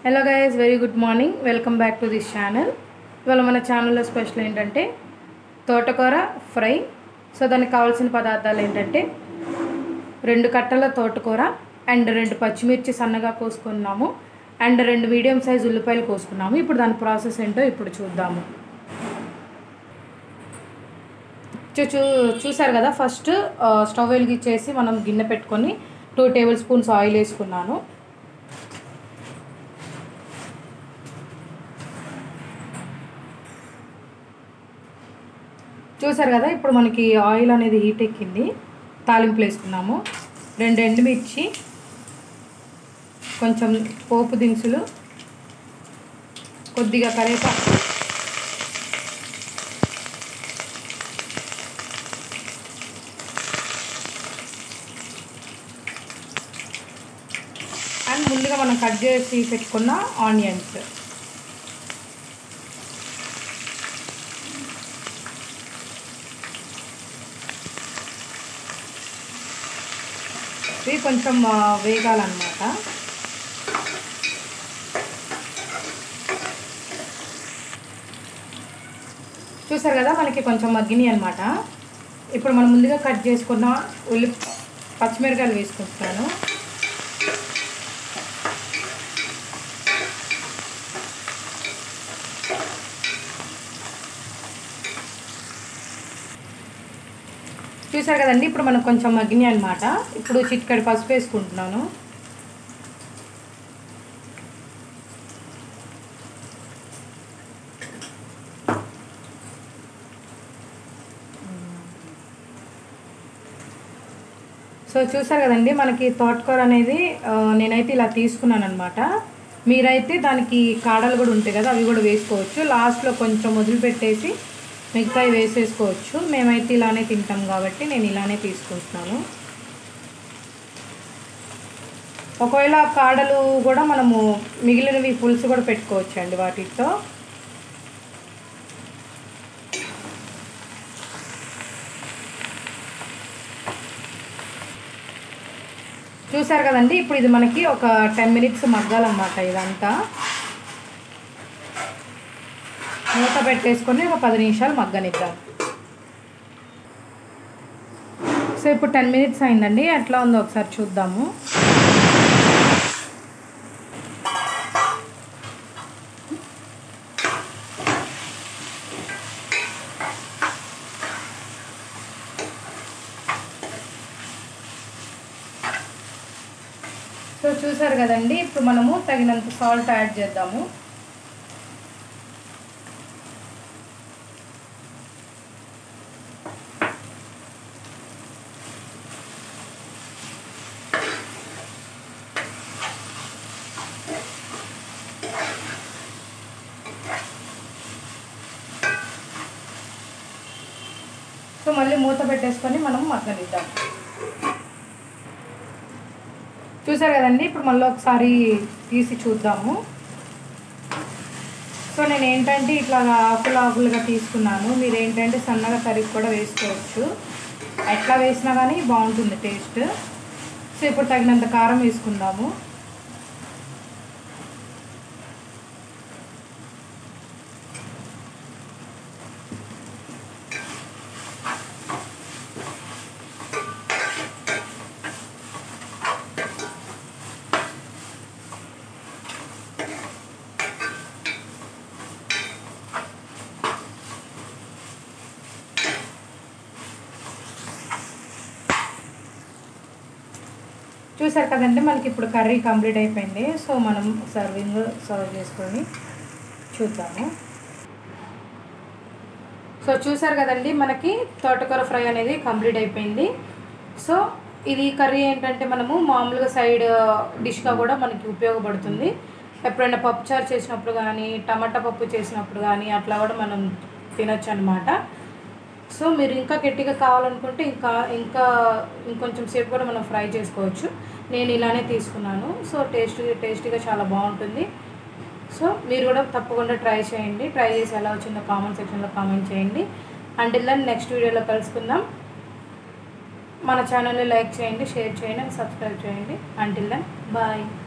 hello guys very good morning welcome back to this channel ఇవాళ మన ఛానల్లో special ఏంటంటే తోటకూర ఫ్రై సో దానికి కావాల్సిన పదార్థాలు ఏంటంటే రెండు కట్టల తోటకూర అండ్ రెండు పచ్చిమిర్చి సన్నగా కోసుకున్నాము అండ్ రెండు మీడియం సైజ్ ఉల్లిపాయలు కోసుకున్నాము ఇప్పుడు దాని ప్రాసెస్ ఏంటో ఇప్పుడు చూద్దాము చూ చూ చూసారు కదా ఫస్ట్ ఆ, స్టవ్ వెలిగించేసి మనం గిన్నె పెట్టుకొని టూ టేబుల్ స్పూన్స్ ఆయిల్ వేసుకున్నాను చూసారు కదా ఇప్పుడు మనకి ఆయిల్ అనేది హీట్ ఎక్కింది తాలింపులు వేసుకున్నాము రెండు ఎండుమిర్చి కొంచెం పోపు దినుసులు కొద్దిగా కరివేపాకు అండ్ ముందుగా మనం కట్ చేసి పెట్టుకున్న ఆనియన్స్ ఇవి కొంచెం ఆ, వేగాలన్నమాట చూసారు కదా మనకి కొంచెం మగ్గినాయి అనమాట ఇప్పుడు మనం ముందుగా కట్ చేసుకున్న ఉల్లి పచ్చిమిరకాయలు వేసుకుంటున్నాను చూసారు కదండి ఇప్పుడు మనకు కొంచెం మగ్గినాయి అనమాట ఇప్పుడు చిటికడి పసుపు వేసుకుంటున్నాను సో చూసారు కదండి మనకి తోటకూర అనేది ఆ, నేనైతే ఇలా తీసుకున్నాను అనమాట మీరైతే దానికి కాడలు కూడా ఉంటాయి కదా అవి కూడా వేసుకోవచ్చు లాస్ట్లో కొంచెం వదిలిపెట్టేసి మిగతాయి వేసేసుకోవచ్చు మేమైతే ఇలానే తింటాం కాబట్టి నేను ఇలానే తీసుకుంటున్నాను ఒకవేళ కాడలు కూడా మనము మిగిలినవి పులుసు కూడా పెట్టుకోవచ్చు అండి వాటితో చూసారు కదండి ఇప్పుడు ఇది మనకి ఒక టెన్ మినిట్స్ మగ్గాలన్నమాట ఇదంతా మూత పెట్టేసుకొని ఒక పది నిమిషాలు మగ్గనిద్దాం సో ఇప్పుడు టెన్ మినిట్స్ అయిందండి ఎట్లా ఉందో ఒకసారి చూద్దాము సో చూసారు కదండి ఇప్పుడు మనము తగినంత సాల్ట్ యాడ్ చేద్దాము సో మళ్ళీ మూత పెట్టేసుకొని మనం మగ్గనిద్దాం చూసారు కదండి ఇప్పుడు మళ్ళీ ఒకసారి తీసి చూద్దాము సో నేను ఏంటంటే ఇట్లా ఆకులు ఆకులుగా తీసుకున్నాను మీరు ఏంటంటే సన్నగా తరిగి కూడా వేసుకోవచ్చు ఎట్లా వేసినా కానీ బాగుంటుంది టేస్ట్ సో ఇప్పుడు తగినంత కారం వేసుకుందాము చూసారు కదండి మనకి ఇప్పుడు కర్రీ కంప్లీట్ అయిపోయింది సో మనం సర్వింగ్ సర్వ్ చేసుకొని చూద్దాము సో చూసారు కదండి మనకి తోటకూర ఫ్రై అనేది కంప్లీట్ అయిపోయింది సో ఇది కర్రీ ఏంటంటే మనము మామూలుగా సైడ్ డిష్గా కూడా మనకి ఉపయోగపడుతుంది ఎప్పుడైనా పప్పుచారు చేసినప్పుడు కానీ టమాటా పప్పు చేసినప్పుడు కానీ అట్లా కూడా మనం తినొచ్చు అనమాట సో మీరు ఇంకా గట్టిగా కావాలనుకుంటే ఇంకా ఇంకా ఇంకొంచెం సేపు కూడా మనం ఫ్రై చేసుకోవచ్చు నేను ఇలానే తీసుకున్నాను సో టేస్ట్ టేస్టీగా చాలా బాగుంటుంది సో మీరు కూడా తప్పకుండా ట్రై చేయండి ట్రై చేసి ఎలా వచ్చిందో కామెంట్ సెక్షన్లో కామెంట్ చేయండి అంటిల్ దెన్ నెక్స్ట్ వీడియోలో కలుసుకుందాం మన ఛానల్ని లైక్ చేయండి షేర్ చేయండి సబ్స్క్రైబ్ చేయండి అంటిల్ దెన్ బాయ్